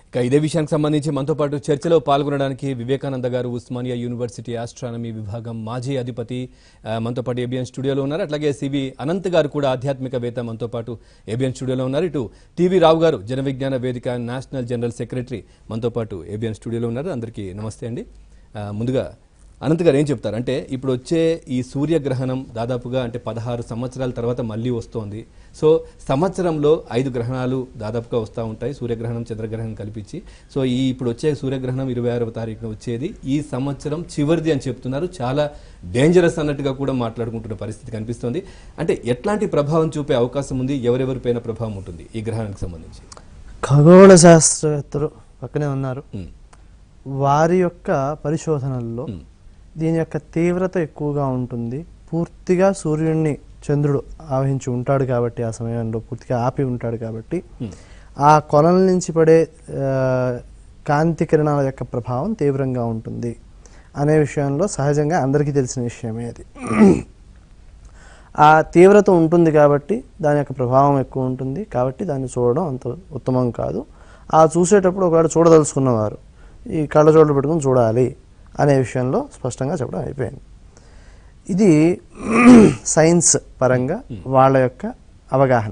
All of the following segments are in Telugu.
ఇక ఇదే విషయానికి సంబంధించి మనతో పాటు చర్చలో పాల్గొనడానికి వివేకానంద గారు ఉస్మానియా యూనివర్సిటీ ఆస్ట్రానమీ విభాగం మాజీ అధిపతి ఆ, మనతో పాటు ఏబిఎన్ స్టూడియోలో ఉన్నారు అట్లాగే సివి అనంత్ గారు కూడా ఆధ్యాత్మికవేత్త మనతో పాటు ఏబిఎన్ స్టూడియోలో ఉన్నారు ఇటు టీవీ రావు గారు జన విజ్ఞాన వేదిక నేషనల్ జనరల్ సెక్రటరీ మనతో పాటు ఏబిఎన్ స్టూడియోలో ఉన్నారు అందరికీ నమస్తే అండి ఆ, ముందుగా అనంత్ గారు ఏం చెప్తారు అంటే ఇప్పుడు వచ్చే ఈ సూర్యగ్రహణం దాదాపుగా అంటే పదహారు సంవత్సరాల తర్వాత మళ్ళీ వస్తోంది సో సంవత్సరంలో ఐదు గ్రహణాలు దాదాపుగా వస్తూ ఉంటాయి సూర్యగ్రహణం చంద్రగ్రహణం కల్పించి సో ఈ ఇప్పుడు వచ్చే సూర్యగ్రహణం ఇరవై ఆరవ తారీఖున వచ్చేది ఈ సంవత్సరం చివరిది అని చెప్తున్నారు చాలా డేంజరస్ అన్నట్టుగా కూడా మాట్లాడుకుంటున్న పరిస్థితి కనిపిస్తోంది అంటే ఎట్లాంటి ప్రభావం చూపే అవకాశం ఉంది ఎవరెవరిపైన ప్రభావం ఉంటుంది ఈ గ్రహణానికి సంబంధించి ఖగోళ శాస్త్రవేత్తలు పక్కనే ఉన్నారు ఉమ్, వారి యొక్క పరిశోధనల్లో ఉమ్, దీని యొక్క తీవ్రత ఎక్కువగా ఉంటుంది పూర్తిగా సూర్యుడిని చంద్రుడు ఆవహించి ఉంటాడు కాబట్టి ఆ సమయంలో పూర్తిగా ఆపి ఉంటాడు కాబట్టి ఉమ్, ఆ కొలల నుంచి పడే ఆ, కాంతి కిరణాల యొక్క ప్రభావం తీవ్రంగా ఉంటుంది అనే విషయంలో సహజంగా అందరికీ తెలిసిన విషయమే అది ఆ తీవ్రత ఉంటుంది కాబట్టి దాని యొక్క ప్రభావం ఎక్కువ ఉంటుంది కాబట్టి దాన్ని చూడడం అంత ఉత్తమం కాదు ఆ చూసేటప్పుడు ఒకవేళ చూడదలుచుకున్నవారు ఈ కళ్ళజోళ్ళు పెట్టుకుని చూడాలి అనే విషయంలో స్పష్టంగా చెప్పడం అయిపోయింది ఇది సైన్స్ పరంగా వాళ్ళ యొక్క అవగాహన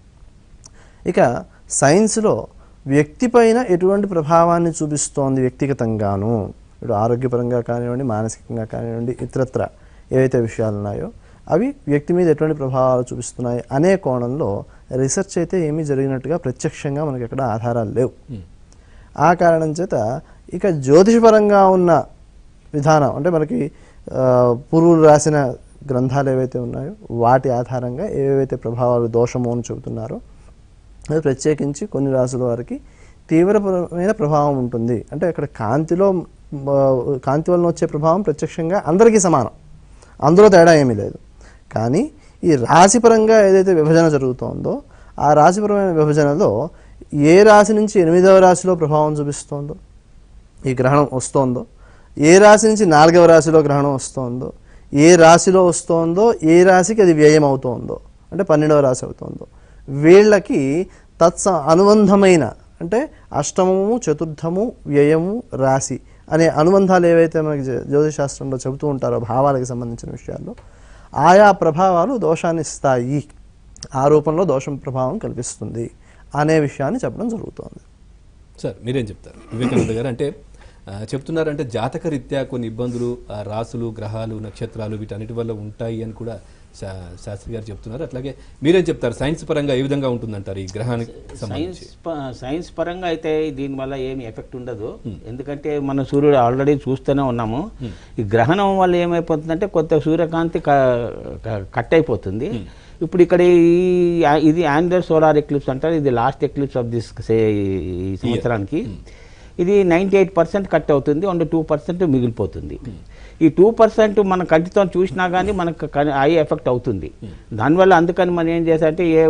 ఇక సైన్స్లో వ్యక్తి పైన ఎటువంటి ప్రభావాన్ని చూపిస్తోంది వ్యక్తిగతంగాను ఇప్పుడు ఆరోగ్యపరంగా కానివ్వండి మానసికంగా కానివ్వండి ఇతరత్ర ఏవైతే విషయాలు ఉన్నాయో అవి వ్యక్తి మీద ఎటువంటి ప్రభావాలు చూపిస్తున్నాయి అనే కోణంలో రీసెర్చ్ అయితే ఏమీ జరిగినట్టుగా ప్రత్యక్షంగా మనకి ఎక్కడ ఆధారాలు లేవు ఉమ్, ఆ కారణం చేత ఇక జ్యోతిషపరంగా ఉన్న విధానం అంటే మనకి ఆ, పూర్వులు రాసిన గ్రంథాలు ఏవైతే ఉన్నాయో వాటి ఆధారంగా ఏవైతే ప్రభావాలు దోషము అని చెబుతున్నారో అది ప్రత్యేకించి కొన్ని రాసుల వారికి తీవ్రమైన ప్రభావం ఉంటుంది అంటే అక్కడ కాంతిలో ఆ, కాంతి వలన వచ్చే ప్రభావం ప్రత్యక్షంగా అందరికీ సమానం అందులో తేడా ఏమీ లేదు కానీ ఈ రాశిపరంగా ఏదైతే విభజన జరుగుతోందో ఆ రాశిపరమైన విభజనలో ఏ రాశి నుంచి ఎనిమిదవ రాశిలో ప్రభావం చూపిస్తోందో ఈ గ్రహణం వస్తోందో ఏ రాశి నుంచి నాలుగవ రాశిలో గ్రహణం వస్తోందో ఏ రాశిలో వస్తోందో ఏ రాశికి అది వ్యయం అవుతోందో అంటే పన్నెండవ రాశి అవుతోందో వీళ్ళకి తత్స అనుబంధమైన అంటే అష్టమము చతుర్థము వ్యయము రాశి అనే అనుబంధాలు ఏవైతే మనకి జ్యో- జ్యోతిషశాస్త్రంలో చెబుతూ ఉంటారో భావాలకు సంబంధించిన విషయాల్లో ఆయా ప్రభావాలు దోషాన్ని ఇస్తాయి ఆ రూపంలో దోషం ప్రభావం కల్పిస్తుంది అనే విషయాన్ని చెప్పడం జరుగుతోంది సార్ మీరేం చెప్తారు వివేకానంద గారు అంటే ఆ, చెప్తున్నారంటే జాతక రీత్యా కొన్ని ఇబ్బందులు ఆ, రాసులు గ్రహాలు నక్షత్రాలు వీటన్నిటి వల్ల ఉంటాయి అని కూడా శా- శాస్త్రి గారు చెప్తున్నారు అట్లాగే మీరేం చెప్తారు సైన్స్ పరంగా ఏ విధంగా ఉంటుందంటారు ఈ గ్రహానికి సైన్స్ సంబంధించి ప- సైన్స్ పరంగా అయితే దీనివల్ల ఏమి ఎఫెక్ట్ ఉండదు ఎందుకంటే మన సూర్యుడు ఆల్రెడీ చూస్తూనే ఉన్నాము ఈ గ్రహణం వల్ల ఏమైపోతుందంటే కొత్త సూర్యకాంతి క- క- కట్ అయిపోతుంది ఇప్పుడు ఇక్కడ ఈ ఇది ఆండ్రర్ సోలార్ ఎక్లిప్స్ అంటారు ఇది లాస్ట్ ఎక్లిప్స్ ఆఫ్ దిస్ ఈ సంవత్సరానికి ఇది నైంటీ ఎయిట్ పర్సెంట్ కట్ అవుతుంది ఓన్లీ టూ పర్సెంట్ మిగిలిపోతుంది ఈ టూ పర్సెంట్ మన కంటితో చూసినా కానీ మనకు ఐ ఎఫెక్ట్ అవుతుంది దానివల్ల అందుకని మనం ఏం చేసామంటే ఏ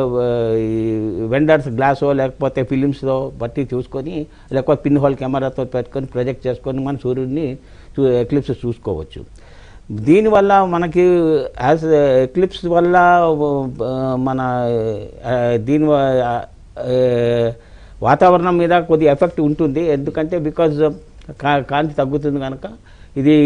వెండర్స్ గ్లాసో లేకపోతే ఫిలిమ్స్లో బట్టి చూసుకొని లేకపోతే పిన్ హోల్ కెమెరాతో పెట్టుకొని ప్రొజెక్ట్ చేసుకొని మన సూర్యుడిని ఎక్లిప్స్ చూసుకోవచ్చు దీనివల్ల మనకి యాజ్ ఎక్లిప్స్ వల్ల ఆ, మన ఆ, దీని వ- ఆ, వాతావరణం మీద కొద్ది ఎఫెక్ట్ ఉంటుంది ఎందుకంటే బికాజ్ కాంతి తగ్గుతుంది కనుక ఇది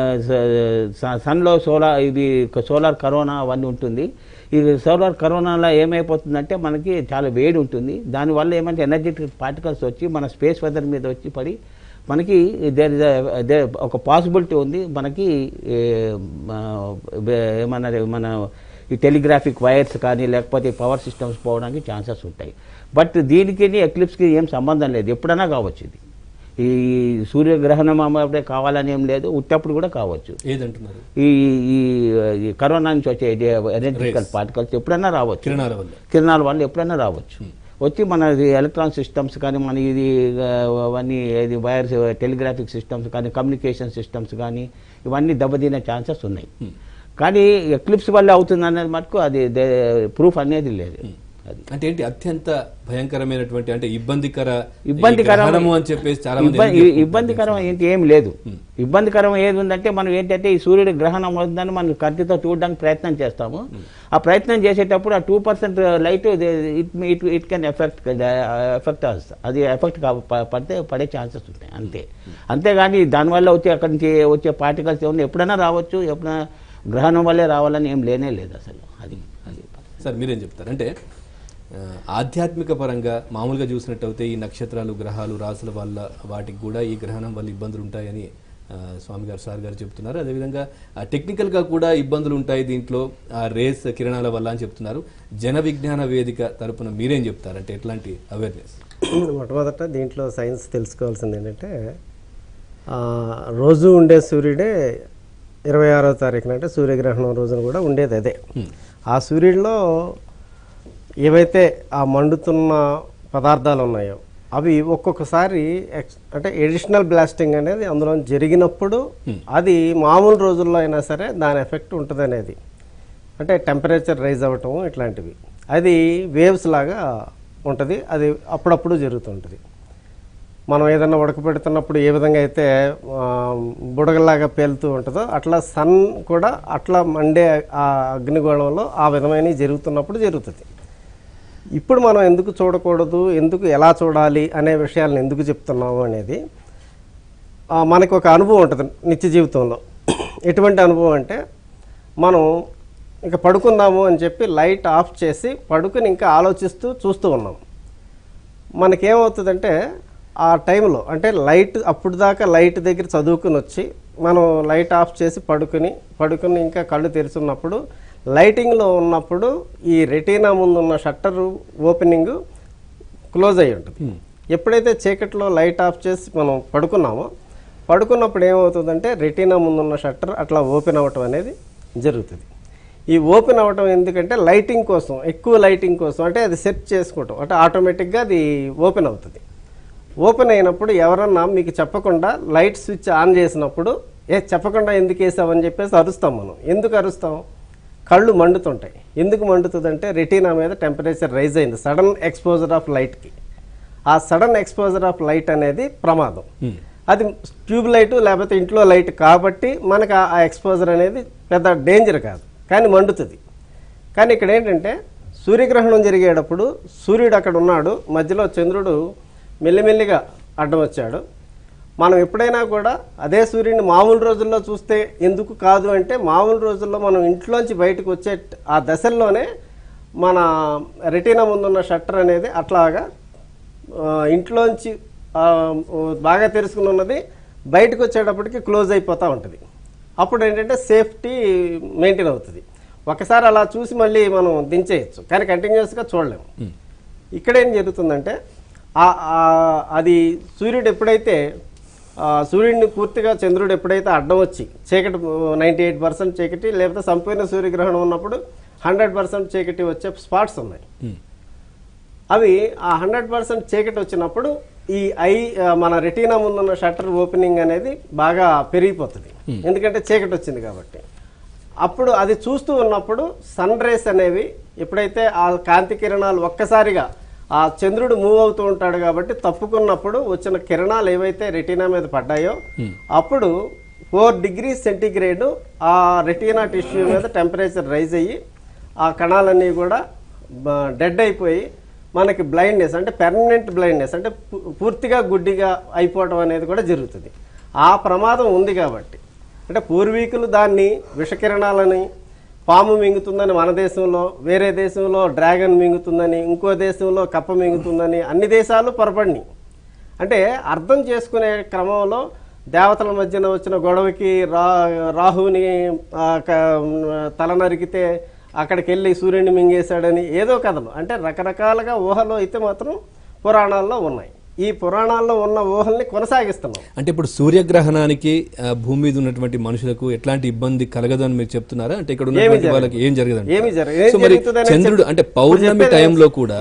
సన్లో సోలార్ ఇది సోలార్ కరోనా అవన్నీ ఉంటుంది ఈ సోలార్ కరోనాలో ఏమైపోతుందంటే మనకి చాలా వేడి ఉంటుంది దానివల్ల ఏమంటే ఎనర్జెటిక్ పార్టికల్స్ వచ్చి మన స్పేస్ వెదర్ మీద వచ్చి పడి మనకి దేర్ ఇస్ ఒక పాసిబిలిటీ ఉంది మనకి ఏ, ఆ, బే- ఏమన్నారు మన ఈ టెలిగ్రాఫిక్ వైర్స్ కానీ లేకపోతే పవర్ సిస్టమ్స్ పోవడానికి ఛాన్సెస్ ఉంటాయి బట్ దీనికి ఎక్లిప్స్కి ఏం సంబంధం లేదు ఎప్పుడైనా కావచ్చు ఇది ఈ సూర్యగ్రహణం అప్పుడే కావాలని ఏం లేదు ఉట్టప్పుడు కూడా కావచ్చు ఏదంటున్నారు ఈ ఈ ఈ కరోనా నుంచి వచ్చే ఎనర్జికల్ పార్టికల్స్ ఎప్పుడైనా రావచ్చు కిరణాల వల్ల కిరణాల వల్ల ఎప్పుడైనా రావచ్చు వచ్చి మన ఎలక్ట్రాన్ సిస్టమ్స్ కానీ మన ఇది ఆ, అవన్నీ ఇది వైర్స్ టెలిగ్రాఫిక్ సిస్టమ్స్ కానీ కమ్యూనికేషన్ సిస్టమ్స్ కానీ ఇవన్నీ దెబ్బతినే ఛాన్సెస్ ఉన్నాయి కానీ ఎక్లిప్స్ వల్ల అవుతుంది అనేది మటుకు అది ప్రూఫ్ అనేది లేదు అది అంటే ఏంటి అత్యంత భయంకరమైనటువంటి అంటే ఇబ్బందికర ఇబ్బందికరం ఈ గ్రహణము అని చెప్పేసి చాలా మంది ఇబ్బ- ఎందుకు చెప్తున్నారు? ఇబ్బందికరం ఏంటి ఏం లేదు ఇబ్బందికరం ఏది ఉందంటే మనం ఏంటంటే ఈ సూర్యుడి గ్రహణం అవుతుందని మనం కంటితో చూడడానికి ప్రయత్నం చేస్తాము ఆ ప్రయత్నం చేసేటప్పుడు ఆ two percent light it it can effect effect అది ఎఫెక్ట్ పడితే పడే ఛాన్సెస్ ఉంటాయి అంతే అంతేగాని దానివల్ల వచ్చే అక్కడి నుంచి వచ్చే పార్టికల్స్ ఏమన్నా ఎప్పుడైనా రావచ్చు ఎప్పుడైనా గ్రహణం వల్లే రావాలని ఏం లేనే లేదు అసలు అది అది సార్ మీరేం చెప్తారు అంటే ఆ, ఆధ్యాత్మిక పరంగా మామూలుగా చూసినట్టయితే ఈ నక్షత్రాలు గ్రహాలు రాసుల వల్ల వాటికి కూడా ఈ గ్రహణం వల్ల ఇబ్బందులు ఉంటాయని ఆ, స్వామి గారు సార్ గారు చెప్తున్నారు అదేవిధంగా ఆ, టెక్నికల్గా కూడా ఇబ్బందులు ఉంటాయి దీంట్లో ఆ రేస్ కిరణాల వల్ల అని చెప్తున్నారు జన విజ్ఞాన వేదిక తరపున మీరేం చెప్తారు అంటే ఎట్లాంటి అవేర్నెస్ మొట్టమొదట దీంట్లో సైన్స్ తెలుసుకోవాల్సింది ఏంటంటే ఆ, రోజు ఉండే సూర్యుడే ఇరవై ఆరో తారీఖున అంటే సూర్యగ్రహణం రోజున కూడా ఉండేది అదే ఆ సూర్యుడిలో ఏవైతే ఆ మండుతున్న పదార్థాలు ఉన్నాయో అవి ఒక్కొక్కసారి ఎక్స్ అంటే ఎడిషనల్ బ్లాస్టింగ్ అనేది అందులో జరిగినప్పుడు అది మామూలు రోజుల్లో అయినా సరే దాని ఎఫెక్ట్ ఉంటుంది అనేది అంటే టెంపరేచర్ రైజ్ అవ్వటం ఇట్లాంటివి అది వేవ్స్ లాగా ఉంటుంది అది అప్పుడప్పుడు జరుగుతుంటుంది మనం ఏదైనా ఉడకబెడుతున్నప్పుడు ఏ విధంగా అయితే ఆ, బుడగలాగా పేలుతూ ఉంటుందో అట్లా సన్ కూడా అట్లా మండే ఆ అగ్నిగోళంలో ఆ విధమైనవి జరుగుతున్నప్పుడు జరుగుతుంది ఇప్పుడు మనం ఎందుకు చూడకూడదు ఎందుకు ఎలా చూడాలి అనే విషయాలను ఎందుకు చెప్తున్నాము అనేది ఆ, మనకు ఒక అనుభవం ఉంటుంది నిత్య జీవితంలో ఎటువంటి అనుభవం అంటే మనం ఇంకా పడుకుందాము అని చెప్పి లైట్ ఆఫ్ చేసి పడుకుని ఇంకా ఆలోచిస్తూ చూస్తూ ఉన్నాం మనకేమవుతుందంటే ఆ టైంలో అంటే లైట్ అప్పుడు దాకా లైట్ దగ్గర చదువుకుని వచ్చి మనం లైట్ ఆఫ్ చేసి పడుకుని పడుకుని ఇంకా కళ్ళు తెరుచున్నప్పుడు లైటింగ్లో ఉన్నప్పుడు ఈ రెటీనా ముందు ఉన్న షట్టర్ ఓపెనింగ్ క్లోజ్ అయి ఉంటుంది ఎప్పుడైతే చీకట్లో లైట్ ఆఫ్ చేసి మనం పడుకున్నామో పడుకున్నప్పుడు ఏమవుతుందంటే రెటీనా ముందున్న షట్టర్ అట్లా ఓపెన్ అవ్వటం అనేది జరుగుతుంది ఈ ఓపెన్ అవ్వటం ఎందుకంటే లైటింగ్ కోసం ఎక్కువ లైటింగ్ కోసం అంటే అది సెట్ చేసుకోవటం అంటే ఆటోమేటిక్గా అది ఓపెన్ అవుతుంది ఓపెన్ అయినప్పుడు ఎవరన్నా మీకు చెప్పకుండా లైట్ స్విచ్ ఆన్ చేసినప్పుడు ఏ చెప్పకుండా ఎందుకు వేసావని చెప్పేసి అరుస్తాం మనం ఎందుకు అరుస్తాం కళ్ళు మండుతుంటాయి ఎందుకు మండుతుందంటే రెటీనా మీద టెంపరేచర్ రైజ్ అయింది సడన్ ఎక్స్పోజర్ ఆఫ్ లైట్కి ఆ సడన్ ఎక్స్పోజర్ ఆఫ్ లైట్ అనేది ప్రమాదం అది ట్యూబ్ లైట్ లేకపోతే ఇంట్లో లైట్ కాబట్టి మనకు ఆ ఎక్స్పోజర్ అనేది పెద్ద డేంజర్ కాదు కానీ మండుతుంది కానీ ఇక్కడ ఏంటంటే సూర్యగ్రహణం జరిగేటప్పుడు సూర్యుడు అక్కడ ఉన్నాడు మధ్యలో చంద్రుడు మెల్లిమెల్లిగా అడ్డం వచ్చాడు మనం ఎప్పుడైనా కూడా అదే సూర్యుడిని మామూలు రోజుల్లో చూస్తే ఎందుకు కాదు అంటే మామూలు రోజుల్లో మనం ఇంట్లోంచి బయటకు వచ్చే ఆ దశల్లోనే మన రెటీనా ముందున్న షట్టర్ అనేది అట్లాగా ఆ, ఇంట్లోంచి ఆ, బాగా తెరుచుకుని ఉన్నది బయటకు వచ్చేటప్పటికి క్లోజ్ అయిపోతూ ఉంటుంది అప్పుడు ఏంటంటే సేఫ్టీ మెయింటైన్ అవుతుంది ఒకసారి అలా చూసి మళ్ళీ మనం దించేయచ్చు కానీ కంటిన్యూస్గా చూడలేము ఇక్కడ ఏం జరుగుతుందంటే ఆ- ఆ- అది సూర్యుడు ఎప్పుడైతే ఆ, సూర్యుడిని పూర్తిగా చంద్రుడు ఎప్పుడైతే అడ్డం వచ్చి చీకటి నైంటీ ఎయిట్ పర్సెంట్ చీకటి లేకపోతే సంపూర్ణ సూర్యగ్రహణం ఉన్నప్పుడు హండ్రెడ్ పర్సెంట్ చీకటి వచ్చే స్పాట్స్ ఉన్నాయి అవి ఆ హండ్రెడ్ పర్సెంట్ చీకటి వచ్చినప్పుడు ఈ ఐ ఆ, మన రెటీనా ముందున్న షట్టర్ ఓపెనింగ్ అనేది బాగా పెరిగిపోతుంది ఎందుకంటే చీకటి వచ్చింది కాబట్టి అప్పుడు అది చూస్తూ ఉన్నప్పుడు సన్ రేస్ అనేవి ఎప్పుడైతే ఆ కాంతి కిరణాలు ఒక్కసారిగా ఆ చంద్రుడు మూవ్ అవుతూ ఉంటాడు కాబట్టి తప్పుకున్నప్పుడు వచ్చిన కిరణాలు ఏవైతే రెటీనా మీద పడ్డాయో అప్పుడు ఫోర్ డిగ్రీ సెంటీగ్రేడ్ ఆ రెటీనా టిష్యూ మీద టెంపరేచర్ రైజ్ అయ్యి ఆ కణాలన్నీ కూడా డెడ్ అయిపోయి మనకి బ్లైండ్నెస్ అంటే పెర్మనెంట్ బ్లైండ్నెస్ అంటే పూ- పూర్తిగా గుడ్డిగా అయిపోవడం అనేది కూడా జరుగుతుంది ఆ ప్రమాదం ఉంది కాబట్టి అంటే పూర్వీకులు దాన్ని విషకిరణాలని పాము మింగుతుందని మన దేశంలో వేరే దేశంలో డ్రాగన్ మింగుతుందని ఇంకో దేశంలో కప్ప మింగుతుందని అన్ని దేశాలు పొరపడినాయి అంటే అర్థం చేసుకునే క్రమంలో దేవతల మధ్యన వచ్చిన గొడవకి రా రాహుని ఆ, క- తల నరికితే అక్కడికి వెళ్ళి సూర్యుడిని మింగేశాడని ఏదో కథలు అంటే రకరకాలుగా ఊహలు అయితే మాత్రం పురాణాల్లో ఉన్నాయి ఈ పురాణాల్లో ఉన్న ఊహల్ని కొనసాగిస్తున్నాం అంటే ఇప్పుడు సూర్యగ్రహణానికి ఆ, భూమి మీద ఉన్నటువంటి మనుషులకు ఎట్లాంటి ఇబ్బంది కలగదు అని మీరు చెప్తున్నారా అంటే ఇక్కడ ఉన్నటువంటి జరగదు. వాళ్ళకి ఏం జరగదండి ఏమీ జరగదు. ఏం సో మరి జరుగుతుందనేది చంద్రుడు చెప్- అంటే ఇప్పుడు పౌర్ణమి చెప్పేది టైంలో కూడా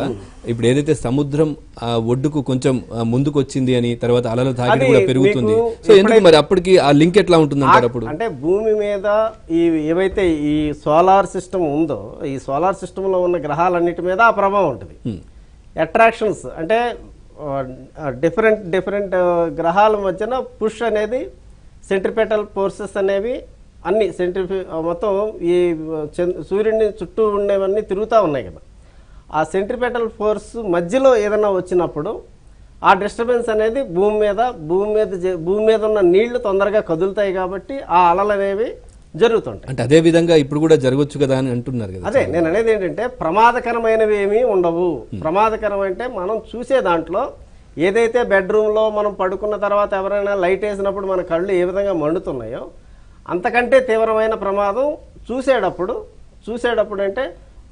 ఇప్పుడు ఏదైతే సముద్రం ఆ, ఒడ్డుకు కొంచెం ఆ, ముందుకు వచ్చింది అని తర్వాత అలల తాకిడి అది కూడా పెరుగుతుంది మీకు సో ఎందుకు మరి అప్పటికి ఆ లింక్ ఎట్లా ఉంటుంది అంటారు అప్పుడు అంటే భూమి మీద ఈ ఏవైతే ఈ సోలార్ సిస్టమ్ ఉందో ఈ సోలార్ సిస్టంలో ఉన్న గ్రహాలన్నిటి మీద ఆ ప్రభావం ఉంటుంది అట్రాక్షన్స్ అంటే డిఫరెంట్ డిఫరెంట్ గ్రహాల మధ్యన పుష్ అనేది సెంట్రిపెటల్ ఫోర్సెస్ అనేవి అన్ని సెంట్రిఫి మొత్తం ఈ చంద్- సూర్యుడిని చుట్టూ ఉండేవన్నీ తిరుగుతూ ఉన్నాయి కదా ఆ సెంట్రిపెటల్ ఫోర్స్ మధ్యలో ఏదైనా వచ్చినప్పుడు ఆ డిస్టర్బెన్స్ అనేది భూమి మీద భూమి మీద జ- భూమి మీద ఉన్న నీళ్లు తొందరగా కదులుతాయి కాబట్టి ఆ అలలు అనేవి జరుగుతుంటాయి అంటే అదే విధంగా ఇప్పుడు కూడా జరగచ్చు కదా అని అంటున్నారు కదా అదే నేను అనేది ఏంటంటే ప్రమాదకరమైనవి ఏమీ ఉండవు ప్రమాదకరం అంటే మనం చూసే దాంట్లో ఏదైతే బెడ్రూమ్లో మనం పడుకున్న తర్వాత ఎవరైనా లైట్ వేసినప్పుడు మన కళ్ళు ఏ విధంగా మండుతున్నాయో అంతకంటే తీవ్రమైన ప్రమాదం చూసేటప్పుడు చూసేటప్పుడు అంటే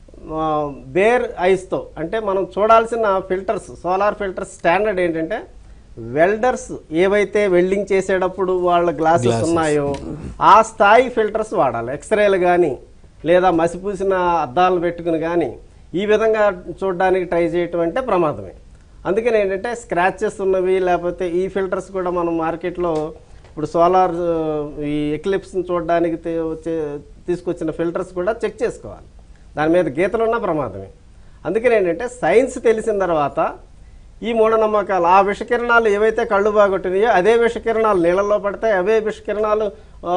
బేర్ ఐస్తో అంటే మనం చూడాల్సిన ఫిల్టర్స్ సోలార్ ఫిల్టర్స్ స్టాండర్డ్ ఏంటంటే వెల్డర్స్ ఏవైతే వెల్డింగ్ చేసేటప్పుడు వాళ్ళ గ్లాసెస్ ఉన్నాయో ఆ స్థాయి ఫిల్టర్స్ వాడాలి ఎక్స్రేలు కానీ లేదా మసిపూసిన అద్దాలు పెట్టుకుని కానీ ఈ విధంగా చూడడానికి ట్రై చేయటం అంటే ప్రమాదమే అందుకని ఏంటంటే స్క్రాచెస్ ఉన్నవి లేకపోతే ఈ ఫిల్టర్స్ కూడా మనం మార్కెట్లో ఇప్పుడు సోలార్ ఈ ఎక్లిప్స్ని చూడడానికి తీ- వచ్చే- తీసుకొచ్చిన ఫిల్టర్స్ కూడా చెక్ చేసుకోవాలి దాని మీద గీతలు ఉన్న ప్రమాదమే అందుకని ఏంటంటే సైన్స్ తెలిసిన తర్వాత ఈ మూఢనమ్మకాలు ఆ విషకిరణాలు ఏవైతే కళ్ళు బాగొట్టినాయో అదే విషకిరణాలు నీళ్ళల్లో పడతాయి అవే విషకిరణాలు ఆ,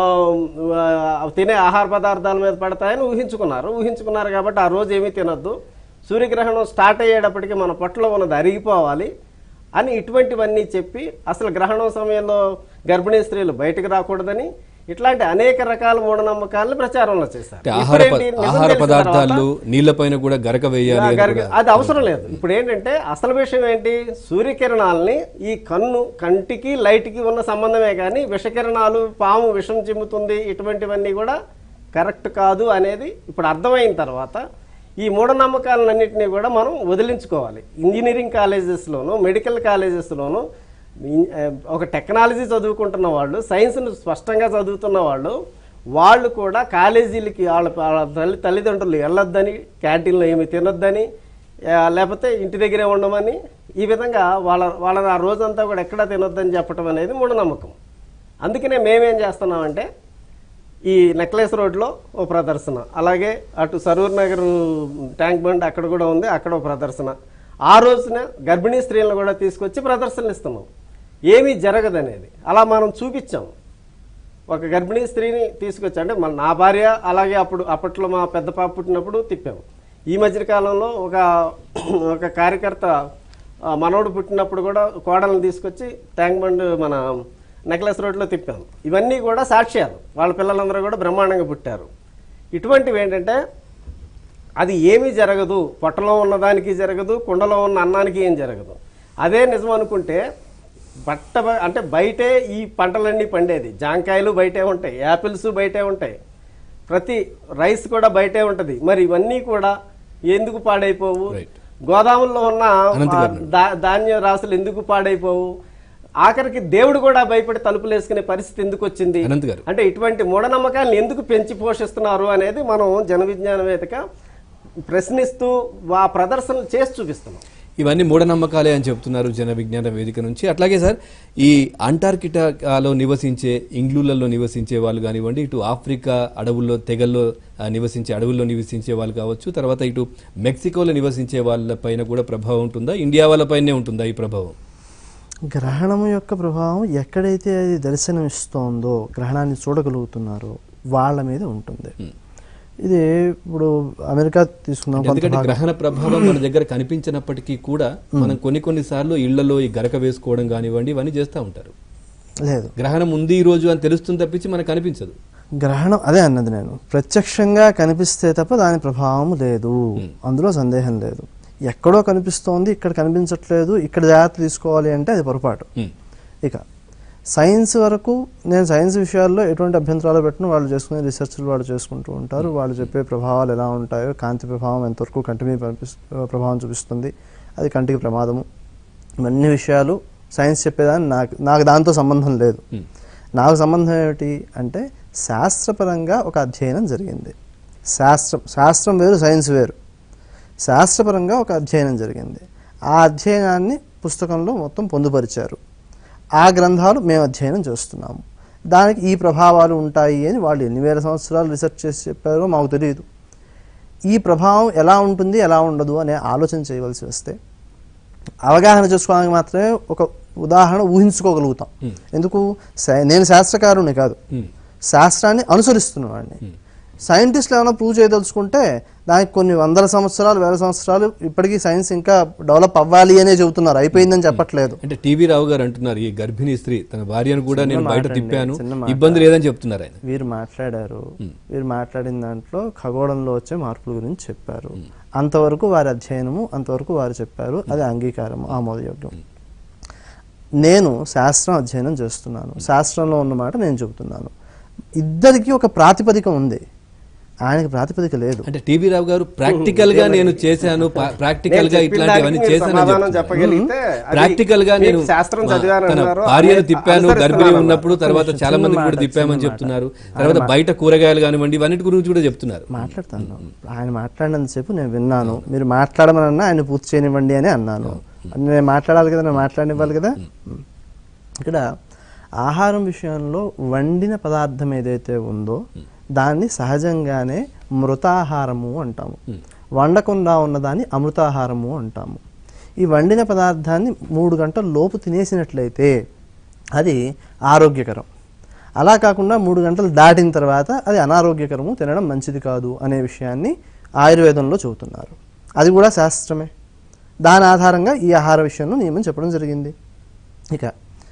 ఆ, తినే ఆహార పదార్థాల మీద పడతాయని ఊహించుకున్నారు ఊహించుకున్నారు కాబట్టి ఆ రోజు ఏమీ తినొద్దు సూర్యగ్రహణం స్టార్ట్ అయ్యేటప్పటికి మన పొట్టలో ఉన్నది అరిగిపోవాలి అని ఇటువంటివన్నీ చెప్పి అసలు గ్రహణం సమయంలో గర్భిణీ స్త్రీలు బయటకు రాకూడదని ఇట్లాంటి అనేక రకాల మూఢనమ్మకాలను ప్రచారంలో చేశారు అంటే ఆహార ప- ఇప్పుడేంటి? నిజం ఆహార తెలిసిన పదార్థాలు నీళ్లపైన కూడా గరక వేయాలి అని గరిక- కూడా అది అవసరం లేదు ఇప్పుడు ఏంటంటే అసలు విషయం ఏంటి సూర్యకిరణాలని ఈ కన్ను కంటికి లైట్కి ఉన్న సంబంధమే కానీ విషకిరణాలు పాము విషం చిమ్ముతుంది ఇటువంటివన్నీ కూడా కరెక్ట్ కాదు అనేది ఇప్పుడు అర్థమైన తర్వాత ఈ మూఢనమ్మకాలన్నింటినీ కూడా మనం వదిలించుకోవాలి ఇంజనీరింగ్ కాలేజెస్లోను మెడికల్ కాలేజెస్లోను ఇన్- ఆ, ఒక టెక్నాలజీ చదువుకుంటున్న వాళ్ళు సైన్స్ను స్పష్టంగా చదువుతున్న వాళ్ళు వాళ్ళు కూడా కాలేజీలకి వాళ్ళ వాళ్ళ తల్లి తల్లిదండ్రులు వెళ్ళొద్దని క్యాంటీన్లో ఏమి తినొద్దని ఆ, లేకపోతే ఇంటి దగ్గరే ఉండమని ఈ విధంగా వాళ్ళ వాళ్ళని ఆ రోజంతా కూడా ఎక్కడా తినొద్దని చెప్పడం అనేది మూఢనమ్మకం అందుకనే మేమేం చేస్తున్నామంటే ఈ నెక్లెస్ రోడ్లో ఓ ప్రదర్శన అలాగే అటు సరూర్ నగర్ ట్యాంక్ బండ్ అక్కడ కూడా ఉంది అక్కడ ఓ ప్రదర్శన ఆ రోజున గర్భిణీ స్త్రీలను కూడా తీసుకొచ్చి ప్రదర్శనలు ఇస్తున్నాం ఏమీ జరగదనేది అలా మనం చూపించాం ఒక గర్భిణీ స్త్రీని తీసుకొచ్చి అంటే మన నా భార్య అలాగే అప్పుడు అప్పట్లో మా పెద్ద పాప పుట్టినప్పుడు తిప్పాము ఈ మధ్య కాలంలో ఒక ఒక కార్యకర్త ఆ, మనవడు పుట్టినప్పుడు కూడా కోడలను తీసుకొచ్చి ట్యాంక్ బండ్ మన నెక్లెస్ రోడ్లో తిప్పాము ఇవన్నీ కూడా సాక్ష్యాలు వాళ్ళ పిల్లలందరూ కూడా బ్రహ్మాండంగా పుట్టారు ఇటువంటివి ఏంటంటే అది ఏమీ జరగదు పొట్టలో ఉన్నదానికి జరగదు కుండలో ఉన్న అన్నానికి ఏం జరగదు అదే నిజం అనుకుంటే బట్ట బ- అంటే బయటే ఈ పంటలన్నీ పండేది జాంకాయలు బయటే ఉంటాయి యాపిల్స్ బయటే ఉంటాయి ప్రతి రైస్ కూడా బయటే ఉంటుంది మరి ఇవన్నీ కూడా ఎందుకు పాడైపోవు Right. గోదాముల్లో ఉన్న అనంత్ ఆ, గారు. దా- ధాన్య రాసులు ఎందుకు పాడైపోవు ఆఖరికి దేవుడు కూడా భయపడి తలుపులు వేసుకునే పరిస్థితి ఎందుకు వచ్చింది అనంత్ గారు. అంటే ఇటువంటి మూఢనమ్మకాలను ఎందుకు పెంచి పోషిస్తున్నారు అనేది మనం జన విజ్ఞాన వేదిక ప్రశ్నిస్తూ ఆ ప్రదర్శనలు చేసి చూపిస్తున్నాం ఇవన్నీ మూఢనమ్మకాలే అని చెప్తున్నారు జన విజ్ఞాన వేదిక నుంచి అట్లాగే సార్ ఈ అంటార్కిటాలో నివసించే ఇంగ్లూలలో నివసించే వాళ్ళు కానివ్వండి ఇటు ఆఫ్రికా అడవుల్లో తెగల్లో ఆ, నివసించే అడవుల్లో నివసించే వాళ్ళు కావచ్చు తర్వాత ఇటు మెక్సికోలో నివసించే వాళ్ళ పైన కూడా ప్రభావం ఉంటుందా ఇండియా వాళ్ళపైనే ఉంటుందా ఈ ప్రభావం గ్రహణం యొక్క ప్రభావం ఎక్కడైతే అది దర్శనం ఇస్తోందో గ్రహణాన్ని చూడగలుగుతున్నారో వాళ్ళ మీద ఉంటుంది ఇది ఇప్పుడు అమెరికా తీసుకుందాం కొంత ఎందుకంటే భాగం. గ్రహణ ప్రభావం మన దగ్గర కనిపించినప్పటికీ కూడా మనం కొన్ని కొన్ని సార్లు ఇళ్లలో ఈ గరక వేసుకోవడం కానివ్వండి ఇవన్నీ చేస్తూ ఉంటారు లేదు గ్రహణం ఉంది ఈ రోజు అని తెలుస్తుంది తప్పించి మనకు కనిపించదు గ్రహణం అదే అన్నది నేను ప్రత్యక్షంగా కనిపిస్తే తప్ప దాని ప్రభావం లేదు అందులో సందేహం లేదు ఎక్కడో కనిపిస్తోంది ఇక్కడ కనిపించట్లేదు ఇక్కడ జాగ్రత్త తీసుకోవాలి అంటే అది పొరపాటు ఉమ్. ఇక సైన్స్ వరకు నేను సైన్స్ విషయాల్లో ఎటువంటి అభ్యంతరాలు పెట్టిన వాళ్ళు చేసుకునే రీసెర్చ్లు వాళ్ళు చేసుకుంటూ ఉంటారు వాళ్ళు చెప్పే ప్రభావాలు ఎలా ఉంటాయో కాంతి ప్రభావం ఎంతవరకు కంటి మీద పంపిస్- ప్రభావం చూపిస్తుంది అది కంటికి ప్రమాదము ఇవన్నీ విషయాలు సైన్స్ చెప్పేదాన్ని నాకు నాకు దాంతో సంబంధం లేదు ఉమ్. నాకు సంబంధం ఏమిటి అంటే శాస్త్రపరంగా ఒక అధ్యయనం జరిగింది శాస్త్రం శాస్త్రం వేరు సైన్స్ వేరు శాస్త్రపరంగా ఒక అధ్యయనం జరిగింది ఆ అధ్యయనాన్ని పుస్తకంలో మొత్తం పొందుపరిచారు ఆ గ్రంథాలు మేము అధ్యయనం చేస్తున్నాము దానికి ఈ ప్రభావాలు ఉంటాయి అని వాళ్ళు ఎన్ని వేల సంవత్సరాలు రీసెర్చ్ చేసి చెప్పారో మాకు తెలియదు ఈ ప్రభావం ఎలా ఉంటుంది ఎలా ఉండదు అనే ఆలోచన చేయవలసి వస్తే అవగాహన చేసుకోవడానికి మాత్రమే ఒక ఉదాహరణ ఊహించుకోగలుగుతాం ఎందుకు సై- నేను శాస్త్రకారుని కాదు ఉమ్. శాస్త్రాన్ని అనుసరిస్తున్నవాడిని సైంటిస్టులు ఏమైనా ప్రూవ్ చేయదలుచుకుంటే దానికి కొన్ని వందల సంవత్సరాలు వేల సంవత్సరాలు ఇప్పటికీ సైన్స్ ఇంకా డెవలప్ అవ్వాలి అనే చెబుతున్నారు అయిపోయిందని చెప్పట్లేదు అంటే టీవీ రావు గారు అంటున్నారు ఈ గర్భిణీ స్త్రీ తన భార్యను కూడా నేను బయట మాట తిప్పాను అండి, చిన్న మాట. ఇబ్బంది లేదని చెప్తున్నారు ఆయన వీరు మాట్లాడారు వీరు మాట్లాడిన దాంట్లో ఖగోళంలో వచ్చే మార్పుల గురించి చెప్పారు అంతవరకు వారి అధ్యయనము అంతవరకు వారు చెప్పారు అది అంగీకారము ఆమోదయోగ్యం నేను శాస్త్రం అధ్యయనం చేస్తున్నాను శాస్త్రంలో ఉన్న మాట నేను చెబుతున్నాను ఇద్దరికి ఒక ప్రాతిపదిక ఉంది ఆయనకి ప్రాతిపదిక లేదు అంటే టీవీ రావు గారు ప్రాక్టికల్ గా నేను చేశాను ప్రాక్టికల్ గా నేను చెప్పిన ఇట్లాంటివన్నీ దానికి మీరు చేశానని సమాధానం చెప్తున్నారు. చెప్పగలిగితే అది ప్రాక్టికల్ గా మీకు నేను శాస్త్రం మా- చదివాను తన అంటున్నారు, భార్యను అది తిప్పాను అనుసరిస్తున్నాను గర్భిణీ అన్నారు. ఉన్నప్పుడు తర్వాత చిన్న చాలా మందికి మాట, కూడా తిప్పామని చిన్న చెప్తున్నారు మాట. తర్వాత బయట కూరగాయలు కానివ్వండి ఇవన్నిటి గురించి కూడా చెప్తున్నారు మాట్లాడతాను ఆయన మాట్లాడినంతసేపు నేను విన్నాను మీరు మాట్లాడమనన్నా ఆయన పూర్తి చేయనివ్వండి అని అన్నాను నేను మాట్లాడాలి కదా నేను మాట్లాడనివ్వాలి కదా ఇక్కడ ఆహారం విషయంలో వండిన పదార్థం ఏదైతే ఉందో దాన్ని సహజంగానే మృతాహారము అంటాము వండకుండా ఉన్నదాన్ని అమృతాహారము అంటాము ఈ వండిన పదార్థాన్ని మూడు గంటల లోపు తినేసినట్లయితే అది ఆరోగ్యకరం అలా కాకుండా మూడు గంటలు దాటిన తర్వాత అది అనారోగ్యకరము తినడం మంచిది కాదు అనే విషయాన్ని ఆయుర్వేదంలో చెబుతున్నారు అది కూడా శాస్త్రమే దాని ఆధారంగా ఈ ఆహార విషయంలో నియమం చెప్పడం జరిగింది ఇక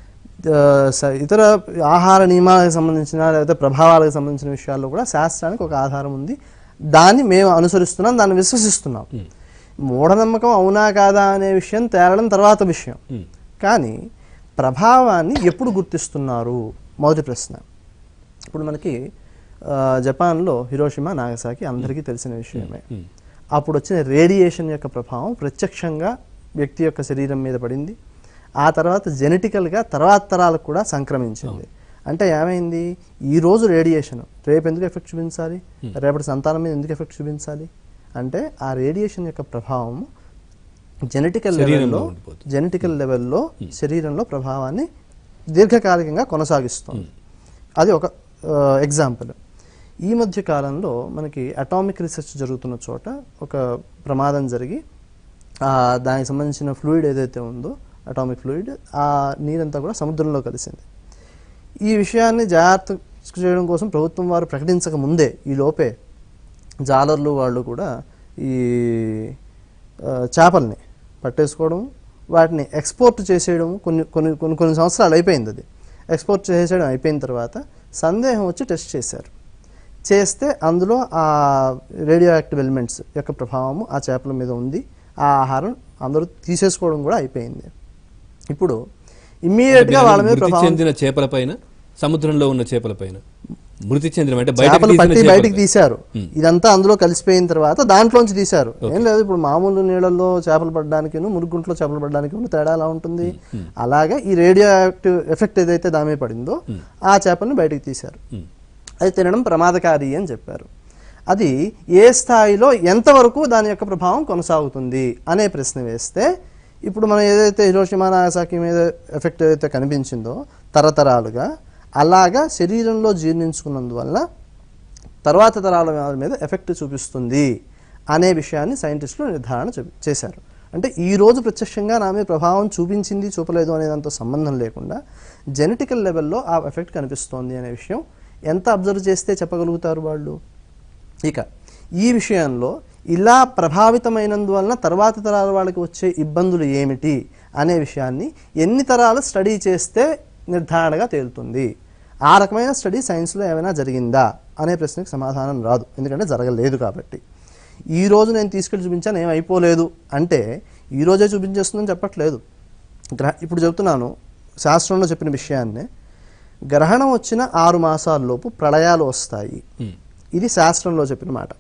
ఆ, స- ఇతర ఆహార నియమాలకు సంబంధించిన లేకపోతే ప్రభావాలకు సంబంధించిన విషయాల్లో కూడా శాస్త్రానికి ఒక ఆధారం ఉంది దాన్ని మేము అనుసరిస్తున్నాం దాన్ని విశ్వసిస్తున్నాం మూఢనమ్మకం అవునా కాదా అనే విషయం తేలడం తర్వాత విషయం కానీ ప్రభావాన్ని ఎప్పుడు గుర్తిస్తున్నారు మొదటి ప్రశ్న ఇప్పుడు మనకి ఆ, జపాన్లో హిరోషిమా నాగసాకి అందరికీ తెలిసిన విషయమే అప్పుడు వచ్చిన రేడియేషన్ యొక్క ప్రభావం ప్రత్యక్షంగా వ్యక్తి యొక్క శరీరం మీద పడింది ఆ తర్వాత జెనెటికల్గా తర్వాత తరాలకు కూడా సంక్రమించింది అంటే ఏమైంది ఈ రోజు రేడియేషన్ రేపు ఎందుకు ఎఫెక్ట్ చూపించాలి రేపటి సంతానం మీద ఎందుకు ఎఫెక్ట్ చూపించాలి అంటే ఆ రేడియేషన్ యొక్క ప్రభావం జెనెటికల్ శరీరంలో లెవెల్లో ఉండిపోతుంది. జెనెటికల్ లెవెల్లో శరీరంలో ప్రభావాన్ని దీర్ఘకాలికంగా కొనసాగిస్తుంది అది ఒక ఎగ్జాంపుల్ ఈ మధ్య కాలంలో మనకి అటామిక్ రీసెర్చ్ జరుగుతున్న చోట ఒక ప్రమాదం జరిగి ఆ, దానికి సంబంధించిన ఫ్లూయిడ్ ఏదైతే ఉందో అటామిక్ ఫ్లూయిడ్ ఆ నీరంతా కూడా సముద్రంలో కలిసింది ఈ విషయాన్ని జాగ్రత్త చేయడం కోసం ప్రభుత్వం వారు ప్రకటించక ముందే ఈ లోపే జాలర్లు వాళ్ళు కూడా ఈ ఆ, చేపల్ని పట్టేసుకోవడం వాటిని ఎక్స్పోర్ట్ చేసేయడం కొన్ని కొన్ని కొన్ని కొన్ని సంవత్సరాలు అయిపోయింది అది ఎక్స్పోర్ట్ చేసేయడం అయిపోయిన తర్వాత సందేహం వచ్చి టెస్ట్ చేశారు చేస్తే అందులో ఆ రేడియో యాక్టివ్ ఎలిమెంట్స్ యొక్క ప్రభావము ఆ చేపల మీద ఉంది ఆ ఆహారం అందరూ తీసేసుకోవడం కూడా అయిపోయింది ఇప్పుడు ఇమ్మీడియట్ గా వాళ్ళ మీద మృతి ప్రభావం చెందిన చేపల పైన సముద్రంలో ఉన్న చేపల పైన మృతి చెందిన అంటే బయటకు చేపలు తీసిన పట్టి చేపల బయటికి పైన. తీశారు ఇదంతా అందులో కలిసిపోయిన తర్వాత దాంట్లోంచి తీశారు ఏం లేదు ఇప్పుడు మామూలు నీళ్ళల్లో చేపలు పడడానికి మురుగుంట్లో చేపలు పడడానికి ఉన్న తేడా ఎలా ఉంటుంది అలాగే ఈ రేడియో యాక్టివ్ ఎఫెక్ట్ ఏదైతే దాని మీద పడిందో ఆ చేపల్ని బయటికి తీశారు ఉమ్. అది తినడం ప్రమాదకారి అని చెప్పారు అది ఏ స్థాయిలో ఎంతవరకు దాని యొక్క ప్రభావం కొనసాగుతుంది అనే ప్రశ్న వేస్తే ఇప్పుడు మనం ఏదైతే హిరోషిమా నాగసాకి మీద ఎఫెక్ట్ ఏదైతే కనిపించిందో తరతరాలుగా అలాగా శరీరంలో జీర్ణించుకున్నందువల్ల తర్వాత తరాల వాళ్ళ మీద ఎఫెక్ట్ చూపిస్తుంది అనే విషయాన్ని సైంటిస్టులు నిర్ధారణ చే- చేశారు అంటే ఈ రోజు ప్రత్యక్షంగా నా మీద ప్రభావం చూపించింది చూపలేదు అనే దాంతో సంబంధం లేకుండా జెనెటికల్ లెవెల్లో ఆ ఎఫెక్ట్ కనిపిస్తోంది అనే విషయం ఎంత అబ్జర్వ్ చేస్తే చెప్పగలుగుతారు వాళ్ళు ఇక ఈ విషయంలో ఇలా ప్రభావితమైనందువలన తర్వాత తరాల వాళ్ళకి వచ్చే ఇబ్బందులు ఏమిటి అనే విషయాన్ని ఎన్ని తరాలు స్టడీ చేస్తే నిర్ధారణగా తేలుతుంది ఆ రకమైన స్టడీ సైన్స్లో ఏమైనా జరిగిందా అనే ప్రశ్నకు సమాధానం రాదు ఎందుకంటే జరగలేదు కాబట్టి ఈ రోజు నేను తీసుకెళ్ళి చూపించాను ఏం అయిపోలేదు అంటే ఈ రోజే చూపించేస్తుందని చెప్పట్లేదు గ్రహ ఇప్పుడు చెప్తున్నాను శాస్త్రంలో చెప్పిన విషయాన్నే గ్రహణం వచ్చిన ఆరు మాసాల్లోపు ప్రళయాలు వస్తాయి ఉమ్. ఇది శాస్త్రంలో చెప్పిన మాట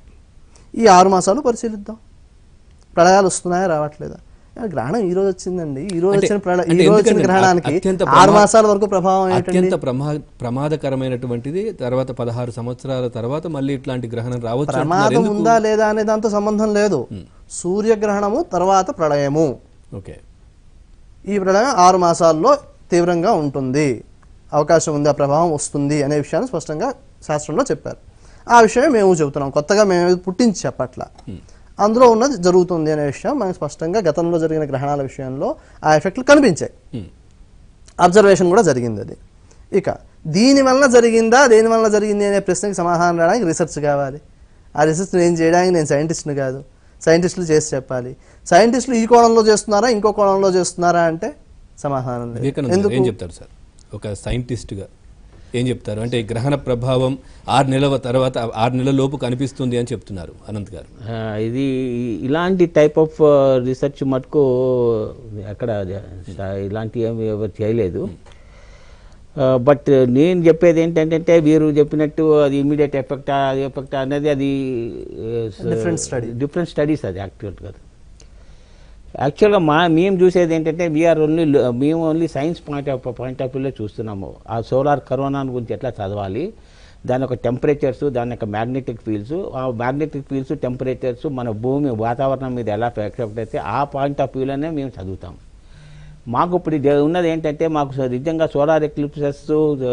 ఈ ఆరు మాసాలు పరిశీలిద్దాం ప్రళయాలు వస్తున్నాయా రావట్లేదా ఆ, గ్రహణం ఈ రోజు వచ్చిందండి ఈ రోజు అంటే- వచ్చిన ప్రళ ఈ అంటే రోజు వచ్చిన ఎందుకంటే గ్రహణానికి అత్యంత ఆరు ప్రమా- మాసాల వరకు ప్రభావం ఏంటండి అత్యంత ప్రమా ప్రమాదకరమైనటువంటిది తర్వాత పదహారు సంవత్సరాల తర్వాత మళ్ళీ ఇట్లాంటి గ్రహణం రావచ్చు అంటున్నారు. ప్రమాదం ఎందుకు? ఉందా లేదా అనే దాంతో సంబంధం లేదు సూర్యగ్రహణము తర్వాత ప్రళయము ఓకే ఈ ప్రళయం ఆరు మాసాల్లో తీవ్రంగా ఉంటుంది అవకాశం ఉంది ఆ ప్రభావం వస్తుంది అనే విషయాన్ని స్పష్టంగా శాస్త్రంలో చెప్పారు ఆ విషయమే మేము చెబుతున్నాం కొత్తగా మేము ఏది పుట్టించి చెప్పట్ల అందులో ఉన్నది జరుగుతుంది అనే విషయం మనకు స్పష్టంగా గతంలో జరిగిన గ్రహణాల విషయంలో ఆ ఎఫెక్ట్లు కనిపించాయి Hmm. అబ్జర్వేషన్ కూడా జరిగింది అది ఇక దీని వలన జరిగిందా దేని వలన జరిగింది అనే ప్రశ్నకి సమాధానం రావడానికి రీసెర్చ్ కావాలి ఆ రీసెర్చ్ నేను చేయడానికి నేను సైంటిస్ట్ని కాదు సైంటిస్టులు చేసి చెప్పాలి సైంటిస్టులు ఈ కోణంలో చేస్తున్నారా ఇంకో కోణంలో చేస్తున్నారా అంటే సమాధానం లేదు వివేకానంద గారు ఏం చెప్తారు సార్ ఒక సైంటిస్ట్గా ఏం చెప్తారు అంటే ఈ గ్రహణ ప్రభావం ఆరు నెలల తర్వాత ఆరు నెలల లోపు కనిపిస్తుంది అని చెప్తున్నారు అనంత్ గారు ఆ, ఇది ఇలాంటి టైప్ ఆఫ్ రీసెర్చ్ మటుకు ఎక్కడ ఇలాంటి ఏమి ఎవరు చేయలేదు బట్ నేను చెప్పేది ఏంటంటే వీరు చెప్పినట్టు అది ఇమీడియట్ ఎఫెక్ట్ అది ఎఫెక్ట్ అనేది అది Different study. డిఫరెంట్ స్టడీస్ అది యాక్చువల్గా యాక్చువల్గా మా మేము చూసేది ఏంటంటే వీఆర్ ఓన్లీ మేము only science point of point of వ్యూలో చూస్తున్నాము ఆ సోలార్ కరోనా గురించి ఎట్లా చదవాలి దాని యొక్క టెంపరేచర్స్ దాని యొక్క మ్యాగ్నెటిక్ ఫీల్డ్స్ ఆ మ్యాగ్నెటిక్ ఫీల్డ్స్ టెంపరేచర్స్ మన భూమి వాతావరణం మీద ఎలా ఎఫెక్ట్ అయితే ఆ పాయింట్ ఆఫ్ వ్యూలోనే మేము చదువుతాం మాకు ఇప్పుడు ఇది ఉన్నది ఏంటంటే మాకు స- నిజంగా సోలార్ ఎక్లిప్సెస్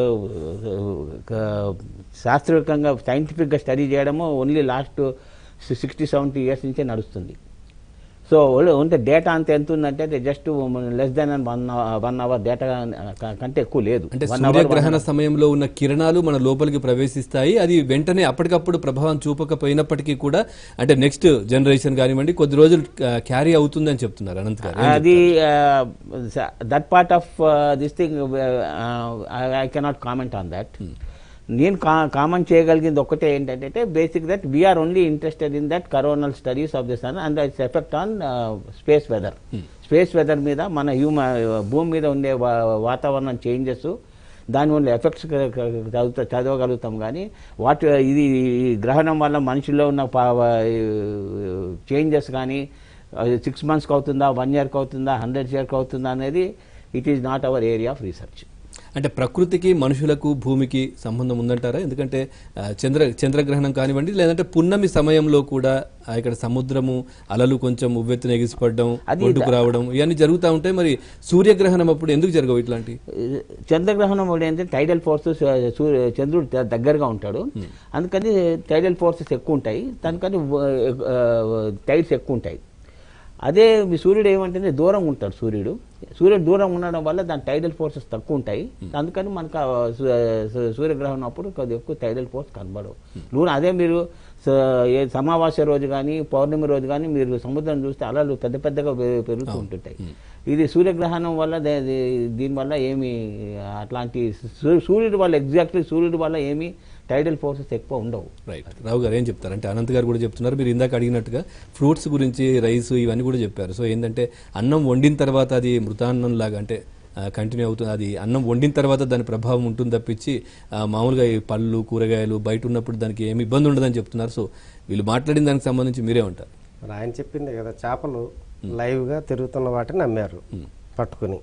శాస్త్రీయంగా సైంటిఫిక్గా స్టడీ చేయడము only last sixty seventy years నుంచే నడుస్తుంది సో ఉంటే డేటా అంత ఎంత ఉందంటే just less than one one hour data కంటే ఎక్కువ లేదు అంటే One hour, సూర్యగ్రహణ సమయంలో ఉన్న కిరణాలు మన లోపలికి ప్రవేశిస్తాయి అది వెంటనే అప్పటికప్పుడు ప్రభావం చూపకపోయినప్పటికీ కూడా అంటే నెక్స్ట్ జనరేషన్ కానివ్వండి కొద్ది రోజులు క్యారీ అవుతుంది అని చెప్తున్నారు అనంత్ గారు ఏం అది that part of this thing I cannot comment on that నేను కామెంట్ చేయగలిగింది ఒక్కటే ఏంటంటే basic that we're only interested in that coronal studies of the sun and its effect on space weather space weather మీద మన హ్యూమ భూమి మీద ఉండే వా- వాతావరణం చేంజెస్ దాని వల్ల ఎఫెక్ట్స్ చదువుతా చదవగలుగుతాం కానీ వాట్ ఇది ఈ గ్రహణం వల్ల మనిషిలో ఉన్న చేంజెస్ కానీ సిక్స్ మంత్స్కి అవుతుందా వన్ ఇయర్కి అవుతుందా హండ్రెడ్ ఇయర్కి అవుతుందా అనేది it is not our area of research అంటే ప్రకృతికి మనుషులకు భూమికి సంబంధం ఉందంటారా ఎందుకంటే ఆ, చంద్ర చంద్రగ్రహణం కానివ్వండి లేదంటే పున్నమి సమయంలో కూడా ఆ, ఇక్కడ సముద్రము అలలు కొంచెం ఉవ్వెత్తున ఎగిసిపడడం అది ఒడ్డుకు రావడం ఇవన్నీ జరుగుతూ ఉంటాయి మరి సూర్యగ్రహణం అప్పుడు ఎందుకు జరగవు ఇట్లాంటి చంద్రగ్రహణం కూడా ఏంటంటే టైడల్ ఫోర్సెస్ చంద్రుడు ద- దగ్గరగా ఉంటాడు అందుకని టైడల్ ఫోర్సెస్ ఎక్కువ ఉంటాయి దానికని టైడ్స్ ఎక్కువ ఉంటాయి అదే మీ సూర్యుడు ఏమంటే దూరం ఉంటాడు సూర్యుడు సూర్యుడు దూరం ఉండడం వల్ల దాని టైడల్ ఫోర్సెస్ తక్కువ ఉంటాయి అందుకని మనకు ఆ సూ- సూ- సూర్యగ్రహణం అప్పుడు కొద్దిగా ఎక్కువ టైడల్ ఫోర్స్ కనబడవు నూనె అదే మీరు స- ఏ సమావాస్య రోజు కానీ పౌర్ణమి రోజు కానీ మీరు సముద్రం చూస్తే అలలు పెద్ద పెద్దగా పె- పెరుగుతూ ఉంటుంటాయి ఇది సూర్యగ్రహణం వల్ల దే- దే- దీనివల్ల ఏమి అట్లాంటి సూ- సూర్యుడి వల్ల ఎగ్జాక్ట్లీ సూర్యుడి వల్ల ఏమి టైడల్ ఫోర్సెస్ ఎక్కువ ఉండవు రైట్ రావు గారు ఏం చెప్తారు అంటే అనంత్ గారు కూడా చెప్తున్నారు మీరు ఇందాక అడిగినట్టుగా ఫ్రూట్స్ గురించి రైస్ ఇవన్నీ కూడా చెప్పారు సో ఏంటంటే అన్నం వండిన తర్వాత అది మృతాన్నం లాగా అంటే కంటిన్యూ అవుతుంది అది అన్నం వండిన తర్వాత దాని ప్రభావం ఉంటుంది తప్పించి ఆ, మామూలుగా ఈ పళ్ళు కూరగాయలు బయట ఉన్నప్పుడు దానికి ఏమి ఇబ్బంది ఉండదని చెప్తున్నారు సో వీళ్ళు మాట్లాడిన దానికి సంబంధించి మీరే ఉంటారు మరి ఆయన చెప్పింది కదా చేపలు లైవ్గా తిరుగుతున్న వాటిని నమ్మారు పట్టుకుని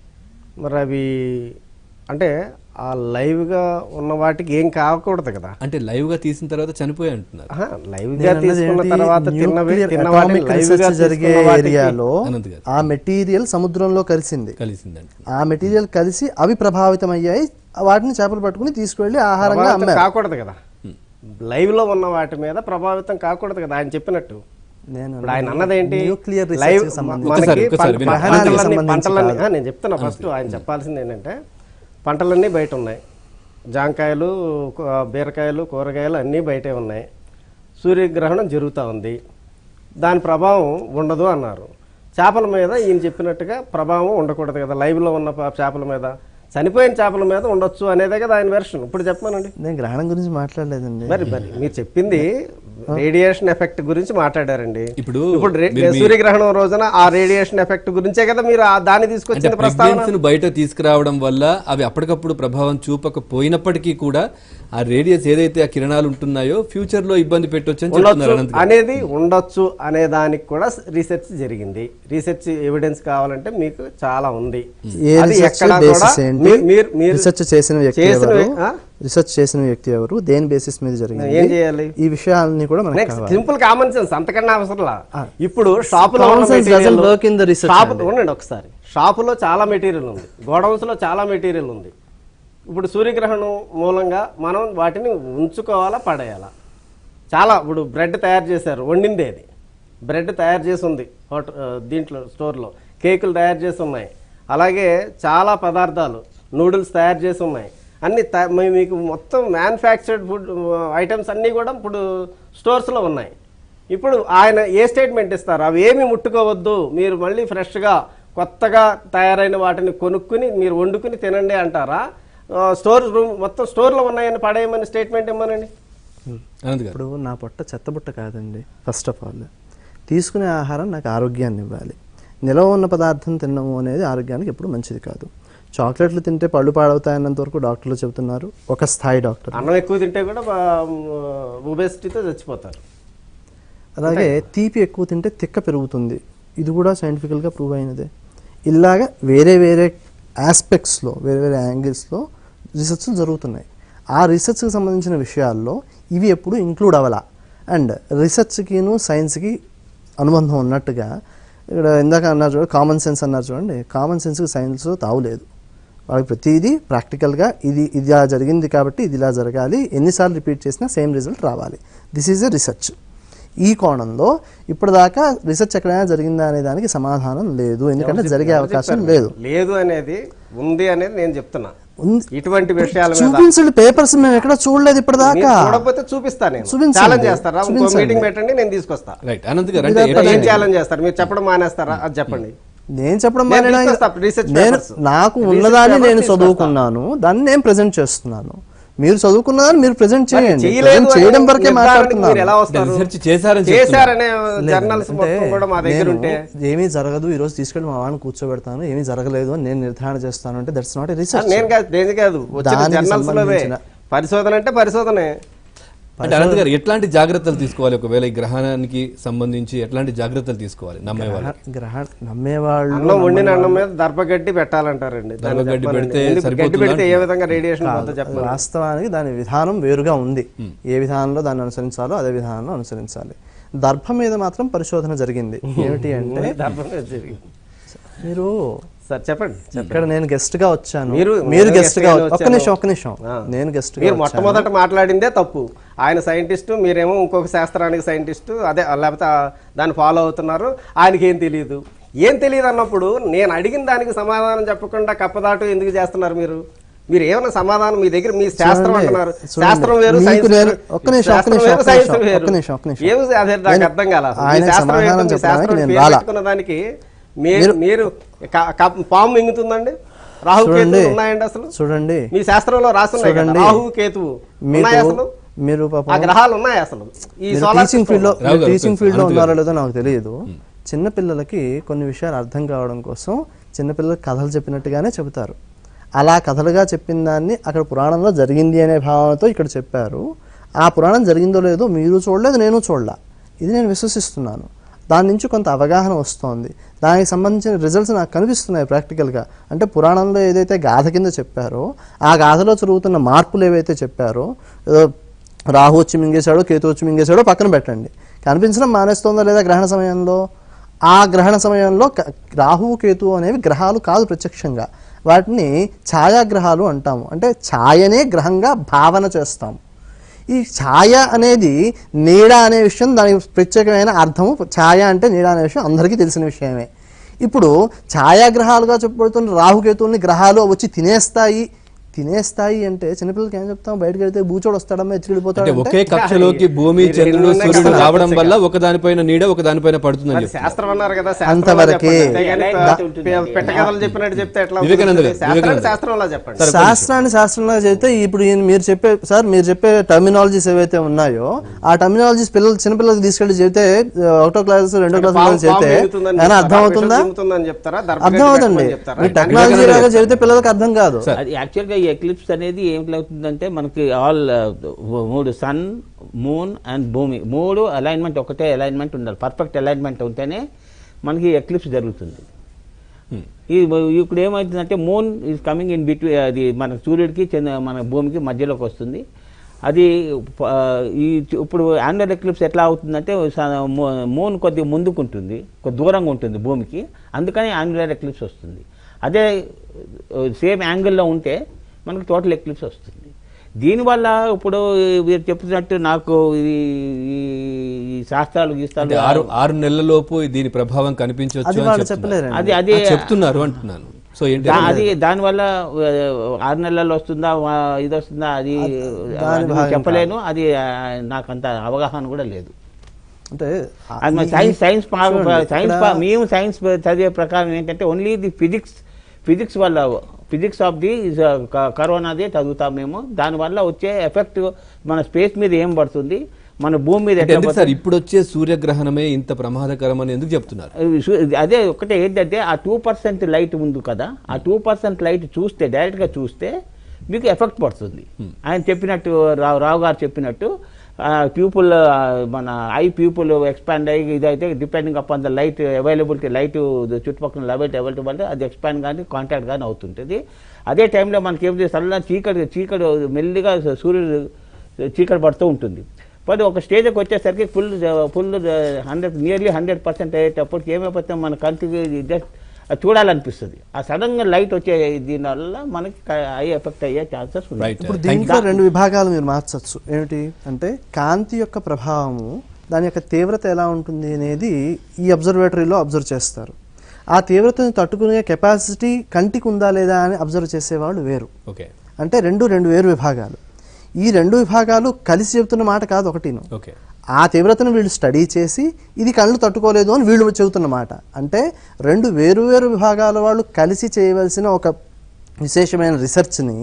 మరి అవి అంటే ఆ లైవ్గా ఉన్న వాటికి ఏం కాకూడదు కదా అంటే లైవ్ గా తీసిన తర్వాత చనిపోయి అంటున్నారు ఆహా, లైవ్గా నేను అన్నది తీసుకున్న ఏంటి? తర్వాత తిన్నవి న్యూక్లియర్ తిన్న వాటిని అటామిక్ లైవ్గా రీసెర్చ్ జరిగే తీసుకున్న వాటికి ఏరియాలో అనంత్ గారు ఆ మెటీరియల్ సముద్రంలో కలిసింది కలిసింది అంటున్నారు ఆ మెటీరియల్ కలిసి అవి ప్రభావితం అయ్యాయి వాటిని చేపలు పట్టుకుని తీసుకువెళ్ళి ఆహారంగా ప్రభావితం అమ్మారు కాకూడదు కదా లైవ్ లో ఉన్న వాటి మీద ప్రభావితం కాకూడదు కదా ఆయన చెప్పినట్టు నేను ఇప్పుడు ఆయన అన్నదేంటి న్యూక్లియర్ లైవ్ రీసెర్చ్ సంబంధించి మనకి ఒకసారి, ఒకసారి పంట- వినండి. పంటలన్నీ సంబంధించి పంటలన్నీ కాదు. ఆ, నేను చెప్తున్నా ఫస్ట్ ఆయన చెప్పాల్సింది ఏంటంటే పంటలన్నీ బయట ఉన్నాయి జాంకాయలు కూ- బీరకాయలు కూరగాయలు అన్నీ బయటే ఉన్నాయి సూర్యగ్రహణం జరుగుతూ ఉంది దాని ప్రభావం ఉండదు అన్నారు చేపల మీద ఈయన చెప్పినట్టుగా ప్రభావం ఉండకూడదు కదా లైవ్లో ఉన్న ప- చేపల మీద చనిపోయిన చేపల మీద ఉండొచ్చు అనేదే కదా ఆయన వెర్షన్ ఇప్పుడు చెప్పమానండి నేను గ్రహణం గురించి మాట్లాడలేదండి మరి మరి మీరు చెప్పింది రేడియేషన్ ఎఫెక్ట్ గురించి మాట్లాడారండి ఇప్పుడు ఇప్పుడు రే- మీరు మీ- సూర్యగ్రహణం రోజున ఆ రేడియేషన్ ఎఫెక్ట్ గురించే కదా మీరు ఆ దాన్ని అంటే తీసుకొచ్చిన ప్రస్తావన ప్రెగ్నెన్సీని బయట తీసుకురావడం వల్ల అవి అప్పటికప్పుడు ప్రభావం చూపకపోయినప్పటికీ కూడా ఆ రేడియస్ ఏదైతే ఆ కిరణాలు ఉంటున్నాయో ఫ్యూచర్ లో ఇబ్బంది పెట్టొచ్చు అని చెప్తున్నారు ఉండొచ్చు అనంత్ గారు. అనేది ఉండొచ్చు అనే దానికి కూడా రీసెర్చ్ జరిగింది రీసెర్చ్ ఎవిడెన్స్ కావాలంటే మీకు చాలా ఉంది ఏ అది రీసెర్చ్ ఎక్కడా కూడా బేసిస్ ఏంటి మీ- మీరు మీరు రీసెర్చ్ చేసిన వ్యక్తి చేసిన ఎవరు వ్య- ఆ? రీసెర్చ్ చేసిన వ్యక్తి ఎవరు దేని బేసిస్ మీద ఏం జరిగింది చేయాలి ఈ విషయాలన్నీ కూడా మనకు నెక్స్ట్ కావాలి సింపుల్ కామన్ సెన్స్ అంతకన్నా అవసరంలా ఇప్పుడు షాపులో ఉన్న Common sense material- doesn't work in the research shop అండి. ఉండండి ఒకసారి షాపులో చాలా మెటీరియల్ ఉంది గోడౌన్స్ లో చాలా మెటీరియల్ ఉంది ఇప్పుడు సూర్యగ్రహణం మూలంగా మనం వాటిని ఉంచుకోవాలా పడేయాలా చాలా ఇప్పుడు బ్రెడ్ తయారు చేశారు వండిందే అది బ్రెడ్ తయారు చేసి ఉంది హోట ఆ, దీంట్లో స్టోర్లో కేకులు తయారు చేసి ఉన్నాయి అలాగే చాలా పదార్థాలు నూడిల్స్ తయారు చేసి ఉన్నాయి అన్ని త- మీ- మీకు మొత్తం మ్యానుఫ్యాక్చర్డ్ ఫుడ్ ఐటమ్స్ అన్నీ కూడా ఇప్పుడు స్టోర్స్లో ఉన్నాయి ఇప్పుడు ఆయన ఏ స్టేట్మెంట్ ఇస్తారు అవి ఏమి ముట్టుకోవద్దు మీరు మళ్ళీ ఫ్రెష్గా కొత్తగా తయారైన వాటిని కొనుక్కుని మీరు వండుకుని తినండి అంటారా ఆ, స్టోర్ రూమ్ మొత్తం స్టోర్లో ఉన్నాయని పడేయమని స్టేట్మెంట్ ఇమ్మనండి అనంత్ గారు ఇప్పుడు నా పొట్ట చెత్తబుట్ట కాదండి ఫస్ట్ ఆఫ్ ఆల్ తీసుకునే ఆహారం నాకు ఆరోగ్యాన్ని ఇవ్వాలి నిలవ ఉన్న పదార్థం తినడం అనేది ఆరోగ్యానికి ఎప్పుడు మంచిది కాదు చాక్లెట్లు తింటే పళ్ళు పాడవుతాయన్నంత వరకు డాక్టర్లు చెబుతున్నారు ఒక స్థాయి డాక్టర్ అన్నం ఎక్కువ తింటే కూడా ఒబేసిటీతో చచ్చిపోతారు అలాగే తీపి ఎక్కువ తింటే తిక్క పెరుగుతుంది ఇది కూడా సైంటిఫికల్గా ప్రూవ్ అయినదే ఇలాగా వేరే వేరే ఆస్పెక్ట్స్లో వేరే వేరే యాంగిల్స్లో రీసెర్చ్లు జరుగుతున్నాయి ఆ రీసెర్చ్కి సంబంధించిన విషయాల్లో ఇవి ఎప్పుడు ఇంక్లూడ్ అవ్వాలా అండ్ రీసెర్చ్కిను సైన్స్కి అనుబంధం ఉన్నట్టుగా ఇక్కడ ఇందాక అన్నారు చూడండి కామన్ సెన్స్ అన్నారు చూడండి కామన్ సెన్స్కి సైన్స్ తావులేదు వాళ్ళకి ప్రతిదీ ప్రాక్టికల్గా ఇది ఇది ఇలా జరిగింది కాబట్టి ఇది ఇలా జరగాలి ఎన్నిసార్లు రిపీట్ చేసినా సేమ్ రిజల్ట్ రావాలి దిస్ ఈజ్ ఎ రీసెర్చ్ ఈ కోణంలో ఇప్పటిదాకా రీసెర్చ్ ఎక్కడైనా జరిగిందా అనే దానికి సమాధానం లేదు ఎందుకంటే జరిగే అవకాశం లేదు లేదు అనేది ఉంది అనేది నేను చెప్తున్నా ఉంది. ఇటువంటి విషయాల మీద చూపించండి పేపర్స్ మేము ఎక్కడ చూడలేదు ఇప్పటిదాకా మీరు చూడకపోతే చూపిస్తా నేను చూపించండి. ఛాలెంజ్ చేస్తారా ఇంకో చూపించండి. మీటింగ్ పెట్టండి నేను తీసుకొస్తా రైట్ అనంత్ గారు అంటే మీరు ఏం ఛాలెంజ్ చేస్తారు మీరు చెప్పడం మానేస్తారా అది చెప్పండి నేను చెప్పడం నేను మానేయడం- తీసుకొస్తా research నేను papers. నాకు Research ఉన్నదాన్ని papers నేను తీసుకొస్తా. చదువుకున్నాను దాన్ని నేను ప్రజెంట్ చేస్తున్నాను మీరు చదువుకున్నదాన్ని మీరు ప్రజెంట్ మరి చేయండి చేయలేదు Present అనే చేయడం వరకే నిర్ధారణకి మీరు ఎలా మాట్లాడుతున్నాను వస్తారు రీసెర్చ్ చేశారని చేశారనే లేదు, జర్నల్స్ అంటే మొత్తం కూడా మా దగ్గర నేను ఉంటే ఏమీ జరగదు ఈ రోజు తీసుకెళ్ళి మా వాడిని కూర్చోబెడతాను ఏమీ జరగలేదు అని నేను నిర్ధారణ చేస్తాను అంటే దట్స్ నాట్ ఎ రీసెర్చ్ నేను కాదు దేని కాదు వచ్చిన దానికి జర్నల్స్ లోవే సంబంధించిన- పరిశోధన అంటే పరిశోధనే అంటే అనంత్ గారు ఎట్లాంటి జాగ్రత్తలు తీసుకోవాలి ఒకవేళ ఈ గ్రహణానికి సంబంధించి ఎట్లాంటి జాగ్రత్తలు తీసుకోవాలి నమ్మే వాళ్ళు గ్రహణ నమ్మేవాళ్ళు అన్నం వండిన అన్నం మీద దర్భగడ్డి పెట్టాలంటారండి దాన్ని దర్భగడ్డి చెప్పాలండి. పెడితే ఎందుకు గడ్డి సరిపోతుందా పెడితే ఏ విధంగా రేడియేషన్ పోతుందో చెప్పండి వాస్తవానికి దాని విధానం వేరుగా ఉంది ఏ విధానంలో దాన్ని అనుసరించాలో అదే విధానంలో అనుసరించాలి దర్భ మీద మాత్రం పరిశోధన జరిగింది ఏమిటి అంటే దర్భం మీద జరిగింది. మీరు సార్ చెప్పండి ఇక్కడ నేను గెస్ట్ గా వచ్చాను మీరు మీరు నేను గెస్ట్ guest గా గా ఒక్క వచ్చాను. నిమిషం ఒక్క నిమిషం ఆ. నేను గెస్ట్ గా మీరు వచ్చాను. మొట్టమొదట మాట్లాడిందే తప్పు ఆయన సైంటిస్ట్ మీరేమో ఇంకొక శాస్త్రానికి సైంటిస్ట్ అదే లేకపోతే ఆ దాన్ని ఫాలో అవుతున్నారు ఆయనకి ఏం తెలియదు ఏం తెలియదు అన్నప్పుడు నేను అడిగిన దానికి సమాధానం చెప్పకుండా కప్పదాటు ఎందుకు చేస్తున్నారు మీరు మీరు ఏమైనా సమాధానం మీ దగ్గర మీ శాస్త్రం చూడండి, అంటున్నారు చూడండి. శాస్త్రం వేరు మీకు సైన్స్ నేను- వేరు. ఒక్క నిమిషం, ఒక్క శాస్త్రం నిమిషం, వేరు, ఒక్క సైన్స్ నిమిషం, వేరు. ఒక్క నిమిషం, ఒక్క నిమిషం. ఏమి అదే నాకు నేను- అర్థం కాల మీ ఆయనకు శాస్త్రం సమాధానం ఏంటో, మీ చెప్పడానికి శాస్త్రం నేను పేరు రాలా. పెట్టుకున్న దానికి మీరు మీరు క- క- పాము మింగుతుందండి రాహు చూడండి. కేతువులు ఉన్నాయండి అసలు చూడండి మీ శాస్త్రంలో రాసున్నాయి కదా, చూడండి. రాహు కేతువు ఉన్నాయి అసలు మీకు మీరు ఆ పాపం గ్రహాలు ఉన్నాయి అసలు ఈ మీరు సోలార్ టీచింగ్ ఫీల్డ్ లో రావు గారు, టీచింగ్ తెలుసు. ఫీల్డ్ లో అనంత్ ఉన్నారో గారు. లేదో నాకు తెలియదు చిన్న పిల్లలకి కొన్ని విషయాలు అర్థం కావడం కోసం చిన్నపిల్లలకి కథలు చెప్పినట్టుగానే చెబుతారు అలా కథలుగా చెప్పిన దాన్ని అక్కడ పురాణంలో జరిగింది అనే భావనతో ఇక్కడ చెప్పారు ఆ పురాణం జరిగిందో లేదో మీరు చూడలేదు నేను చూడలా ఇది నేను విశ్వసిస్తున్నాను దాని నుంచి కొంత అవగాహన వస్తోంది దానికి సంబంధించిన రిజల్ట్స్ నాకు కనిపిస్తున్నాయి ప్రాక్టికల్గా అంటే పురాణంలో ఏదైతే గాథ కింద చెప్పారో ఆ గాథలో జరుగుతున్న మార్పులు ఏవైతే చెప్పారో ఏదో రాహు వచ్చి మింగేశాడో కేతు వచ్చి మింగేశాడో పక్కన పెట్టండి కనిపించడం మానేస్తుందా లేదా గ్రహణ సమయంలో ఆ గ్రహణ సమయంలో క- రాహువు కేతు అనేవి గ్రహాలు కాదు ప్రత్యక్షంగా వాటిని ఛాయాగ్రహాలు అంటాము అంటే ఛాయనే గ్రహంగా భావన చేస్తాము ఈ ఛాయ అనేది నీడ అనే విషయం దానికి ప్రత్యేకమైన అర్థము ఛాయ అంటే నీడ అనే విషయం అందరికీ తెలిసిన విషయమే ఇప్పుడు ఛాయాగ్రహాలుగా చెప్పబడుతున్న రాహుకేతువుల్ని గ్రహాలు వచ్చి తినేస్తాయి తినేస్తాయి అంటే చిన్నపిల్లలకి ఏం చెప్తాం బయటకు వెళ్తే బూచోడు వస్తాడమ్మా అంటే ఎత్తుకెళ్ళిపోతాడు ఒకే కక్షలోకి భూమి మీరు చంద్రుడు ఎన్ని సూర్యుడు ఉన్నాయి రావడం కదా, వల్ల ఒక దానిపైన నీడ ఒక దానిపైన పడుతుందని మరి చెప్తున్నారు. శాస్త్రం అన్నారు కదా శాస్త్రంలో అంతవరకే. చెప్పండి. అంతేగాని ఎలా ప- ఉంటుంది? ప- పెట్టకథలు చెప్పినట్టు చెప్తే ఎట్లా వివేకానంద గారు, శాస్త్రాన్ని వివేకానంద. శాస్త్రంలో చెప్పండి సరే, శాస్త్రాన్ని శాస్త్రంగా చెప్తే ఇప్పుడు ఈయన మీరు చెప్పే సార్ మీరు చెప్పే టర్మినాలజీస్ ఏవైతే ఉన్నాయో ఆ టర్మినాలజీస్ పిల్లలు చిన్నపిల్లలకి తీసుకెళ్లి చెబితే ఆ, ఒకటో క్లాస్ రెండో క్లాస్ పాము- పిల్లలకి పాము చెబితే మింగుతుందని ఏమైనా చెప్తారా? అర్థం అవుతుందా విషం చిమ్ముతుందని చెప్తారా దర్భగడ్డి అర్థం అవుతుంది పెట్టమని చెప్తారా? మీరు టెక్నాలజీ లాగా చెబితే పిల్లలకి అర్థం కాదు అది యాక్చువల్గా ఈ ఎక్లిప్స్ అనేది ఏమిటవుతుందంటే మనకి ఆల్ మూడు సన్ మూన్ అండ్ భూమి మూడు అలైన్మెంట్ ఒకటే అలైన్మెంట్ ఉండాలి పర్ఫెక్ట్ అలైన్మెంట్ ఉంటేనే మనకి ఎక్లిప్స్ జరుగుతుంది ఈ ఇప్పుడు ఏమవుతుందంటే moon is coming in between అది మన సూర్యుడికి చంద్ర మన భూమికి మధ్యలోకి వస్తుంది అది ప- ఈ చు- ఇప్పుడు యాన్యువల్ ఎక్లిప్స్ ఎట్లా అవుతుందంటే స- మూ- మూన్ కొద్దిగా ముందుకుంటుంది కొద్ది దూరంగా ఉంటుంది భూమికి అందుకని యాన్యువల్ ఎక్లిప్స్ వస్తుంది అదే సేమ్ యాంగిల్లో ఉంటే మనకు టోటల్ ఎక్లిప్స్ వస్తుంది దీనివల్ల ఇప్పుడు మీరు చెప్తున్నట్టు నాకు ఈ ఈ- ఈ శాస్త్రాలు అంటే గీస్తాలు ఆరు ఆరు నెలలలోపు దీని ప్రభావం కనిపించవచ్చు అది అని వాళ్ళు చెప్తున్నారు. చెప్పలేరండి అది అది ఆ, చెప్తున్నారు అంటున్నాను సో ఏంటి దా- అది దానివల్ల ఆ, ఆరు నెలల్లో వస్తుందా వా- ఇది వస్తుందా అది దాని అది భాగం చెప్పలేను అది ఆ, నాకు అంత అవగాహన కూడా లేదు అంటే ఆ- అది మరి ఈ- సైన్స్ సైన్స్ పా- చూడండి, సైన్స్ ఇక్కడ- పా- మేము సైన్స్ చదివే ప్రకారం ఏంటంటే ఓన్లీ ది ఫిజిక్స్ ఫిజిక్స్ వల్ల ఫిజిక్స్ ఆఫ్ ది కరోనాదే చదువుతాం మేము దానివల్ల వచ్చే ఎఫెక్ట్ మన స్పేస్ మీద ఏం పడుతుంది మన భూమి మీద అంటే ఎట్లా ఎందుకు పడుతుంది సార్ ఇప్పుడు వచ్చే సూర్యగ్రహణమే ఇంత ప్రమాదకరం అని ఎందుకు చెప్తున్నారు అవి సు- అదే ఒకటే ఏంటంటే ఆ టూ పర్సెంట్ లైట్ ఉంది కదా ఆ టూ పర్సెంట్ లైట్ చూస్తే డైరెక్ట్గా చూస్తే మీకు ఎఫెక్ట్ పడుతుంది ఆయన చెప్పినట్టు రావు రావు గారు చెప్పినట్టు ప్యూపుల్ మన ఐ ప్యూపుల్ ఎక్స్పాండ్ అయ్యి ఇదైతే depending upon the light availability light చుట్టుపక్కల లైట్ అవైలబిలిటీ వల్ల అది ఎక్స్పాండ్ కానీ కాంటాక్ట్ కానీ అవుతుంటుంది అదే టైంలో మనకి ఏం సడన్గా చీకటి చీకటి మెల్లిగా సూర్యుడు చీకటి పడుతూ ఉంటుంది మరి ఒక స్టేజ్కి వచ్చేసరికి full full hundred nearly hundred percent అయ్యేటప్పటికి ఏమైపోతే మన కంటికి జస్ట్ చూడాలనిపిస్తుంది ఆ సడన్గా లైట్ వచ్చే దీనివల్ల మనకి ఐ ఎఫెక్ట్ అయ్యే ఛాన్సెస్ ఉన్నాయి రైట్ ఇప్పుడు దీంట్లో రెండు విభాగాలు మీరు మార్చచ్చు ఏమిటి అంటే కాంతి యొక్క ప్రభావము దాని యొక్క తీవ్రత ఎలా ఉంటుంది అనేది ఈ అబ్జర్వేటరీలో అబ్జర్వ్ చేస్తారు ఆ తీవ్రతను తట్టుకునే కెపాసిటీ కంటికి ఉందా లేదా అని అబ్జర్వ్ చేసేవాళ్ళు వేరు ఓకే అంటే రెండు రెండు వేరు విభాగాలు ఈ రెండు విభాగాలు కలిసి చెబుతున్న మాట కాదు ఒకటిను ఓకే ఆ తీవ్రతను వీళ్ళు స్టడీ చేసి ఇది కళ్ళు తట్టుకోలేదు అని వీళ్ళు చెబుతున్నమాట అంటే రెండు వేరు వేరు విభాగాల వాళ్ళు కలిసి చేయవలసిన ఒక విశేషమైన రీసెర్చ్ని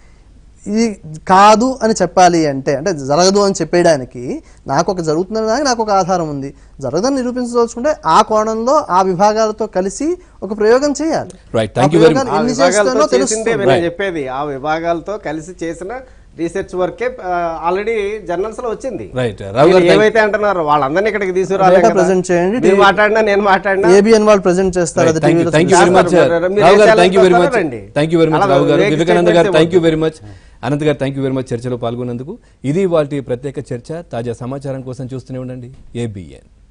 ఇది కాదు అని చెప్పాలి అంటే అంటే జరగదు అని చెప్పేయడానికి నాకు ఒక జరుగుతుందని దానికి నాకు ఒక ఆధారం ఉంది జరగదని నిరూపించదలుచుకుంటే ఆ కోణంలో ఆ విభాగాలతో కలిసి ఒక ప్రయోగం చేయాలి Right. ఆ Thank you very ప్రయోగాలు ఆ ఎన్ని విభాగాలతో చేస్తానో చేసిందే తెలుస్తుంది నేను Right. చెప్పేది ఆ విభాగాలతో కలిసి చేసిన రీసెర్చ్ వర్కే ఆల్రెడీ జర్నల్స్ లో వచ్చింది Right. రావు గారు, మీరు thank- ఏవైతే అంటున్నారో వాళ్ళందరినీ ఇక్కడికి తీసుకురాలే Data కదా. present చేయండి. మీరు మాట్లాడినా నేను మాట్లాడినా ఏబిఎన్ వాళ్ళు ప్రజెంట్ చేస్తారు అది థ్యాంక్ యూ టీవీలో థ్యాంక్ యూ వెరీ మచ్ చేస్తారు. మీరు రావు గారు ఏ thank you very much channel రండి. థ్యాంక్ యూ వెరీ మచ్ అలా రావు గారు వేరే Vivekananda garu statements thank you very much Anant garu thank you very much చర్చలో పాల్గొన్నందుకు ఇది వాటి ప్రత్యేక చర్చ తాజా సమాచారం కోసం చూస్తూనే ఉండండి ఏబిఎన్